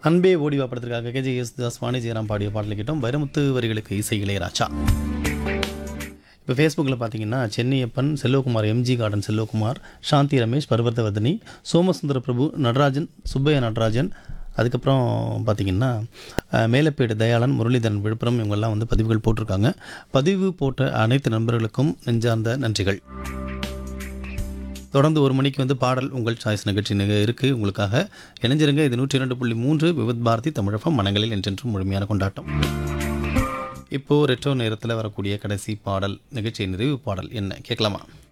அன்பே ஓடிவா படத்திற்காக கேஜே யேசுதாஸ் வாணி ஜெயராம் பாடிய பாடலை கேட்டோம் வைரமுத்து வரிகளுக்கு இசை இளையராஜா இப்போ ஃபேஸ்புக்கில் பார்த்தீங்கன்னா சென்னியப்பன் செல்வகுமார் எம்ஜி கார்டன் செல்வகுமார் சாந்தி ரமேஷ் பர்வதவதனி சோமசுந்தர பிரபு நடராஜன் சுப்பையா நடராஜன் அதுக்கப்புறம் பார்த்தீங்கன்னா அஹ், மேலப்பேடு தயாளன் முரளிதரன் விழுப்புரம் இவங்கெல்லாம் வந்து பதிவுகள் போட்டிருக்காங்க பதிவு போட்ட அனைத்து நண்பர்களுக்கும் நெஞ்சார்ந்த நன்றிகள் தொடர்ந்து ஒரு மணிக்கு வந்து பாடல் உங்கள் சாய்ஸ் நிகழ்ச்சி நிக- இருக்கு உங்களுக்காக இணைஞ்சிருங்க இது நூற்றி இரண்டு புள்ளி மூன்று விவித் பாரதி தமிழகம் மனங்களில் என்றென்றும் முழுமையான கொண்டாட்டம் இப்போ ரெட்ரோ நேரத்தில் வரக்கூடிய கடைசி பாடல் நிகழ்ச்சி நிறைவு பாடல் என்ன கேட்கலாமா